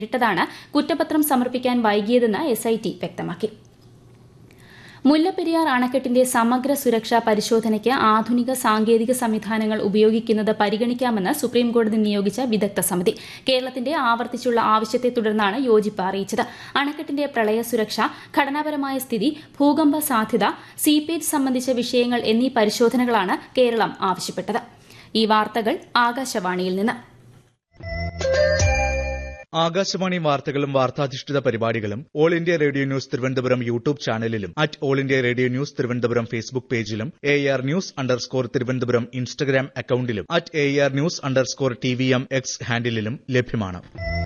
നേരിട്ടതാണ് കുറ്റപത്രം സമർപ്പിക്കാൻ വൈകിയതെന്ന് എസ്ഐടി വ്യക്തമാക്കി മുല്ലപ്പെരിയാർ അണക്കെട്ടിന്റെ സമഗ്ര സുരക്ഷാ പരിശോധനയ്ക്ക് ആധുനിക സാങ്കേതിക സംവിധാനങ്ങൾ ഉപയോഗിക്കുന്നത് പരിഗണിക്കാമെന്ന് സുപ്രീംകോടതി നിയോഗിച്ച വിദഗ്ധ സമിതി കേരളത്തിന്റെ ആവർത്തിച്ചുള്ള ആവശ്യത്തെ തുടർന്നാണ് യോജിപ്പ് അറിയിച്ചത് അണക്കെട്ടിന്റെ പ്രളയ സുരക്ഷ ഘടനാപരമായ സ്ഥിതി ഭൂകമ്പ സാധ്യത സീപ്പേജ് സംബന്ധിച്ച വിഷയങ്ങൾ എന്നീ പരിശോധനകളാണ് കേരളം ആവശ്യപ്പെട്ടത് ഈ വാർത്തകൾ ആകാശവാണിയിൽ നിന്ന് ആകാശവാണി വാർത്തകളും വാർത്താധിഷ്ഠിത പരിപാടികളും all India radio news Thiruvananthapuram YouTube ചാനലിലും at all India radio news Thiruvananthapuram Facebook പേജിലും A R news underscore Thiruvananthapuram Instagram അക്കൌണ്ടിലും at A R news underscore T V M X ഹാൻഡിലും ലഭ്യമാണ്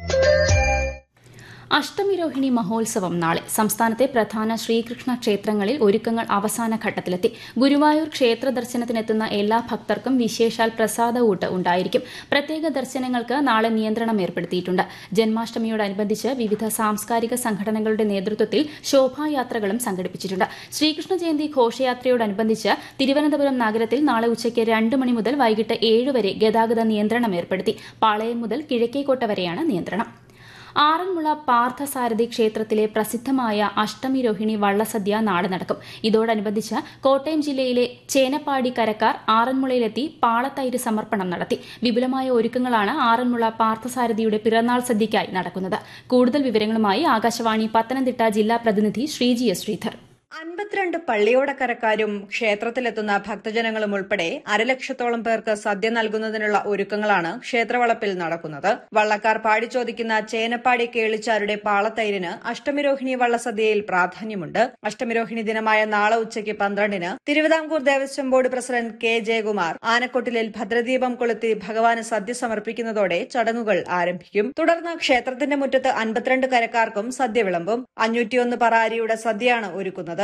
അഷ്ടമിരോഹിണി മഹോത്സവം നാളെ സംസ്ഥാനത്തെ പ്രധാന ശ്രീകൃഷ്ണ ക്ഷേത്രങ്ങളിൽ ഒരുക്കങ്ങൾ അവസാന ഘട്ടത്തിലെത്തി ഗുരുവായൂർ ക്ഷേത്ര ദർശനത്തിനെത്തുന്ന എല്ലാ ഭക്തർക്കും വിശേഷാൽ പ്രസാദ ഊട്ട് ഉണ്ടായിരിക്കും പ്രത്യേക ദർശനങ്ങൾക്ക് നാളെ നിയന്ത്രണം ഏർപ്പെടുത്തിയിട്ടുണ്ട് ജന്മാഷ്ടമിയോടനുബന്ധിച്ച് വിവിധ സാംസ്കാരിക സംഘടനകളുടെ നേതൃത്വത്തിൽ ശോഭായാത്രകളും സംഘടിപ്പിച്ചിട്ടുണ്ട് ശ്രീകൃഷ്ണ ജയന്തി ഘോഷയാത്രയോടനുബന്ധിച്ച് തിരുവനന്തപുരം നഗരത്തിൽ നാളെ ഉച്ചയ്ക്ക് രണ്ട് മണി മുതൽ വൈകിട്ട് ഏഴ് വരെ ഗതാഗത നിയന്ത്രണം ഏർപ്പെടുത്തി പാളയം മുതൽ കിഴക്കേക്കോട്ട വരെയാണ് നിയന്ത്രണം ആറന്മുള പാർത്ഥസാരഥി ക്ഷേത്രത്തിലെ പ്രസിദ്ധമായ അഷ്ടമി രോഹിണി വള്ളസദ്യ നാളെ നടക്കും ഇതോടനുബന്ധിച്ച് കോട്ടയം ജില്ലയിലെ ചേനപ്പാടി കരക്കാർ ആറന്മുളയിലെത്തി പാളത്തൈര് സമർപ്പണം നടത്തി വിപുലമായ ഒരുക്കങ്ങളാണ് ആറന്മുള പാർത്ഥസാരഥിയുടെ പിറന്നാൾ സദ്യയ്ക്കായി നടക്കുന്നത് കൂടുതൽ വിവരങ്ങളുമായി ആകാശവാണി പത്തനംതിട്ട ജില്ലാ പ്രതിനിധി ശ്രീജി എസ് ശ്രീധർ അൻപത്തിരണ്ട് പള്ളിയോടക്കരക്കാരും ക്ഷേത്രത്തിലെത്തുന്ന ഭക്തജനങ്ങളും ഉൾപ്പെടെ അരലക്ഷത്തോളം പേർക്ക് സദ്യ നൽകുന്നതിനുള്ള ഒരുക്കങ്ങളാണ് ക്ഷേത്രവളപ്പിൽ നടക്കുന്നത് വള്ളക്കാർ പാടിച്ചോദിക്കുന്ന ചേനപ്പാടി കേളിച്ചാരുടെ പാളത്തൈരിന് അഷ്ടമിരോഹിണി വള്ളസദ്യയിൽ പ്രാധാന്യമുണ്ട് അഷ്ടമിരോഹിണി ദിനമായ നാളെ ഉച്ചയ്ക്ക് പന്ത്രണ്ടിന് Thiruvithamkoor Devaswom board president K Jayakumar ആനക്കൊട്ടിലിൽ ഭദ്രദീപം കൊളുത്തി ഭഗവാന് സദ്യ സമർപ്പിക്കുന്നതോടെ ചടങ്ങുകൾ ആരംഭിക്കും തുടർന്ന് ക്ഷേത്രത്തിന്റെ മുറ്റത്ത് അൻപത്തിരണ്ട് കരക്കാർക്കും സദ്യ വിളമ്പും അഞ്ഞൂറ്റിയൊന്ന് പറാരിയുടെ സദ്യയാണ് ഒരുക്കുന്നത്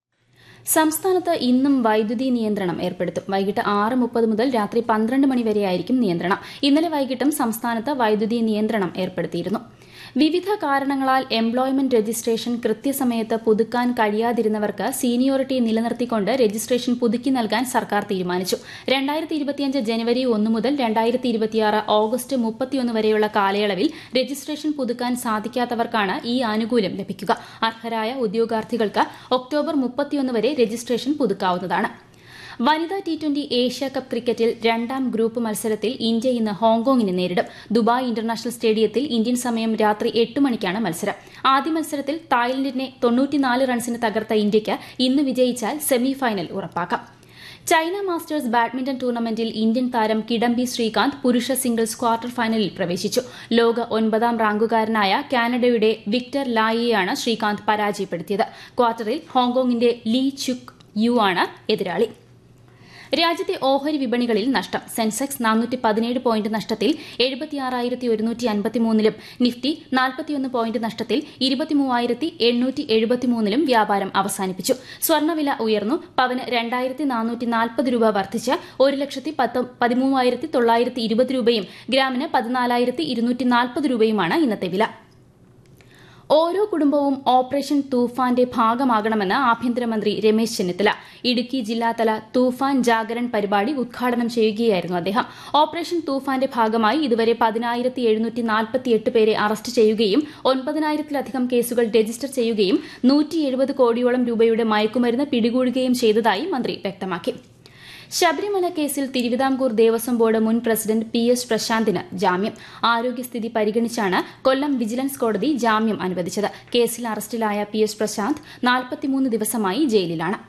സംസ്ഥാനത്ത് ഇന്നും വൈദ്യുതി നിയന്ത്രണം ഏർപ്പെടുത്തും വൈകിട്ട് ആറ് മുപ്പത് മുതൽ രാത്രി പന്ത്രണ്ട് മണി വരെയായിരിക്കും നിയന്ത്രണം ഇന്നലെ വൈകിട്ടും സംസ്ഥാനത്ത് വൈദ്യുതി നിയന്ത്രണം ഏർപ്പെടുത്തിയിരുന്നു വിവിധ കാരണങ്ങളാൽ എംപ്ലോയ്മെന്റ് രജിസ്ട്രേഷൻ കൃത്യസമയത്ത് പുതുക്കാൻ കഴിയാതിരുന്നവർക്ക് സീനിയോറിറ്റി നിലനിർത്തിക്കൊണ്ട് രജിസ്ട്രേഷൻ പുതുക്കി നൽകാൻ സർക്കാർ തീരുമാനിച്ചു രണ്ടായിരത്തി ഇരുപത്തിയഞ്ച് ജനുവരി ഒന്ന് മുതൽ രണ്ടായിരത്തി ഇരുപത്തിയാറ് ഓഗസ്റ്റ് മുപ്പത്തിയൊന്ന് വരെയുള്ള കാലയളവിൽ രജിസ്ട്രേഷൻ പുതുക്കാൻ സാധിക്കാത്തവർക്കാണ് ഈ ആനുകൂല്യം ലഭിക്കുക അർഹരായ ഉദ്യോഗാർത്ഥികൾക്ക് ഒക്ടോബർ മുപ്പത്തിയൊന്ന് വരെ രജിസ്ട്രേഷൻ പുതുക്കാവുന്നതാണ് വനിതാ ടി ട്വന്റി ഏഷ്യ കപ്പ് ക്രിക്കറ്റിൽ രണ്ടാം ഗ്രൂപ്പ് മത്സരത്തിൽ ഇന്ത്യ ഇന്ന് ഹോങ്കോങ്ങിനെ നേരിടും ദുബായ് ഇന്റർനാഷണൽ സ്റ്റേഡിയത്തിൽ ഇന്ത്യൻ സമയം രാത്രി എട്ട് മണിക്കാണ് മത്സരം ആദ്യ മത്സരത്തിൽ തായ്ലൻഡിനെ തൊണ്ണൂറ്റിനാല് റൺസിന് തകർത്ത ഇന്ത്യയ്ക്ക് ഇന്ന് വിജയിച്ചാൽ സെമിഫൈനൽ ഉറപ്പാക്കാം ചൈന മാസ്റ്റേഴ്സ് ബാഡ്മിന്റൺ ടൂർണമെന്റിൽ ഇന്ത്യൻ താരം കിഡംബി ശ്രീകാന്ത് പുരുഷ സിംഗിൾസ് ക്വാർട്ടർ ഫൈനലിൽ പ്രവേശിച്ചു ലോക ഒൻപതാം റാങ്കുകാരനായ കാനഡയുടെ വിക്ടർ ലായിയെയാണ് ശ്രീകാന്ത് പരാജയപ്പെടുത്തിയത് ക്വാർട്ടറിൽ ഹോങ്കോങ്ങിന്റെ ലീ ചുക് യു ആണ് എതിരാളി രാജ്യത്തെ ഓഹരി വിപണികളിൽ നഷ്ടം സെൻസെക്സ് നാനൂറ്റി പതിനേഴ് പോയിന്റ് നഷ്ടത്തിൽ എഴുപത്തിയാറായിരത്തി ഒരുന്നൂറ്റി അൻപത്തിമൂന്നിലും നിഫ്റ്റി നാൽപ്പത്തിയൊന്ന് പോയിന്റ് നഷ്ടത്തിൽ ഇരുപത്തിമൂവായിരത്തി എണ്ണൂറ്റി എഴുപത്തിമൂന്നിലും വ്യാപാരം അവസാനിപ്പിച്ചു സ്വർണ്ണവില ഉയർന്നു പവന് രണ്ടായിരത്തി നാനൂറ്റി നാൽപ്പത് രൂപ വർദ്ധിച്ച് ഒരു ലക്ഷത്തി പത്ത് പതിമൂവായിരത്തി തൊള്ളായിരത്തി ഇരുപത് രൂപയും ഗ്രാമിന് പതിനാലായിരത്തി ഇരുന്നൂറ്റി നാൽപ്പത് രൂപയുമാണ് ഇന്നത്തെ വില ഓരോ കുടുംബവും ഓപ്പറേഷൻ തൂഫാന്റെ ഭാഗമാകണമെന്ന് ആഭ്യന്തരമന്ത്രി രമേശ് ചെന്നിത്തല ഇടുക്കി ജില്ലാതല തൂഫാൻ ജാഗരൺ പരിപാടി ഉദ്ഘാടനം ചെയ്യുകയായിരുന്നു അദ്ദേഹം ഓപ്പറേഷൻ തൂഫാന്റെ ഭാഗമായി ഇതുവരെ പതിനായിരത്തി എഴുന്നൂറ്റി നാൽപ്പത്തിയെട്ട് പേരെ അറസ്റ്റ് ചെയ്യുകയും ഒൻപതിനായിരത്തിലധികം കേസുകൾ രജിസ്റ്റർ ചെയ്യുകയും നൂറ്റി എഴുപത് കോടിയോളം രൂപയുടെ മയക്കുമരുന്ന് പിടികൂടുകയും ചെയ്തതായി മന്ത്രി വ്യക്തമാക്കി ശബരിമല കേസിൽ തിരുവിതാംകൂർ ദേവസ്വം ബോർഡ് മുൻ പ്രസിഡന്റ് പി എസ് പ്രശാന്തിന് ജാമ്യം ആരോഗ്യസ്ഥിതി പരിഗണിച്ചാണ് കൊല്ലം വിജിലൻസ് കോടതി ജാമ്യം അനുവദിച്ചത് കേസിൽ അറസ്റ്റിലായ പി എസ് പ്രശാന്ത് നാൽപ്പത്തിമൂന്ന് ദിവസമായി ജയിലിലാണ്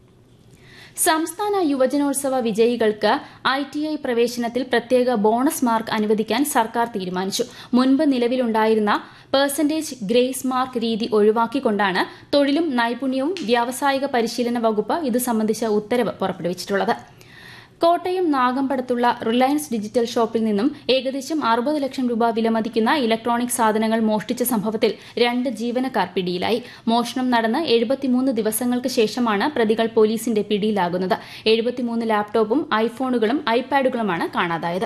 സംസ്ഥാന യുവജനോത്സവ വിജയികൾക്ക് ഐ ടി ഐ പ്രവേശനത്തിൽ പ്രത്യേക ബോണസ് മാർക്ക് അനുവദിക്കാൻ സർക്കാർ തീരുമാനിച്ചു മുൻപ് നിലവിലുണ്ടായിരുന്ന പെർസെന്റേജ് ഗ്രേസ് മാർക്ക് രീതി ഒഴിവാക്കിക്കൊണ്ടാണ് തൊഴിലും നൈപുണ്യവും വ്യാവസായിക പരിശീലന വകുപ്പ് ഇത് സംബന്ധിച്ച ഉത്തരവ് പുറപ്പെടുവിച്ചിട്ടുള്ളത് കോട്ടയം നാഗമ്പടത്തുള്ള റിലയൻസ് ഡിജിറ്റൽ ഷോപ്പിൽ നിന്നും ഏകദേശം അറുപത് ലക്ഷം രൂപ വിലമതിക്കുന്ന ഇലക്ട്രോണിക് സാധനങ്ങൾ മോഷ്ടിച്ച സംഭവത്തിൽ രണ്ട് ജീവനക്കാർ പിടിയിലായി മോഷണം നടന്ന് എഴുപത്തിമൂന്ന് ദിവസങ്ങൾക്ക് ശേഷമാണ് പ്രതികൾ പോലീസിന്റെ പിടിയിലാകുന്നത് എഴുപത്തിമൂന്ന് ലാപ്ടോപ്പും ഐഫോണുകളും ഐപാഡുകളുമാണ് കാണാതായത്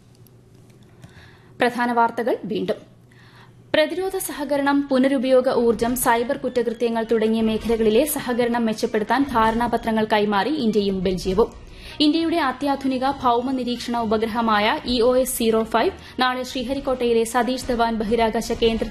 പ്രധാന വാർത്തകൾ വീണ്ടും പ്രതിരോധ സഹകരണം പുനരുപയോഗ ഊർജ്ജം സൈബർ കുറ്റകൃത്യങ്ങൾ തുടങ്ങിയ മേഖലകളിലെ സഹകരണം മെച്ചപ്പെടുത്താൻ ധാരണാപത്രങ്ങൾ കൈമാറി ഇന്ത്യയും ബെൽജിയവും ഇന്ത്യയുടെ അത്യാധുനിക ഭൌമ നിരീക്ഷണ ഉപഗ്രഹമായ E O S zero five നാളെ ശ്രീഹരിക്കോട്ടയിലെ സതീഷ് ധവാൻ ബഹിരാകാശ കേന്ദ്രത്തിൽ